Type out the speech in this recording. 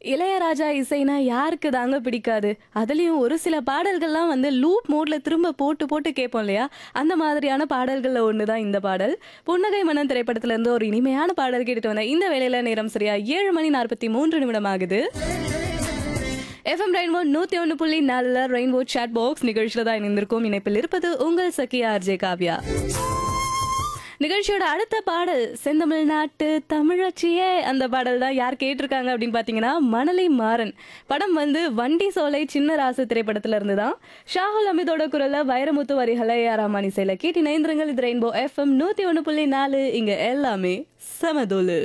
இளையராஜா இசைனா யாருக்கு தாங்க பிடிக்காது அதுலயும் ஒரு சில பாடல்கள்லாம் வந்து லூப் மோட்ல திரும்ப போட்டு போட்டு கேட்போம் இல்லையா அந்த மாதிரியான பாடல்கள்ல ஒண்ணுதான் இந்த பாடல் புன்னகை மன்னன் திரைப்படத்துல இருந்து ஒரு இனிமையான பாடல் கேட்டுட்டு வந்தேன் இந்த வேளையில நேரம் சரியா ஏழு மணி நாற்பத்தி மூன்று நிமிடம் ஆகுது எஃப்எம் ரெயின்போ நூத்தி ஒன்று புள்ளி நாலுல ரெயின்போ சாட் பாக்ஸ் நிகழ்ச்சியில தான் இணைந்திருக்கும் இணைப்பில் இருப்பது உங்கள் சக்கியா ஆர்ஜே காவ்யா நிகழ்ச்சியோட அடுத்த பாடல் செந்தமிழ் நாட்டு தமிழச்சியே அந்த பாடல் தான் யார் கேட்டிருக்காங்க அப்படின்னு பார்த்தீங்கன்னா மணலி மாறன் படம் வந்து வண்டி சோலை சின்ன ராசு திரைப்படத்துல இருந்து தான் ஷாகுல் அமிதோட குரல்ல வைரமுத்து வரிகளை யாராமான் இசையில கேட்டு இணைந்திருங்கள் இது ரெயின்போ எஃப்எம் நூத்தி ஒன்று புள்ளி நாலு இங்க எல்லாமே சமதோலு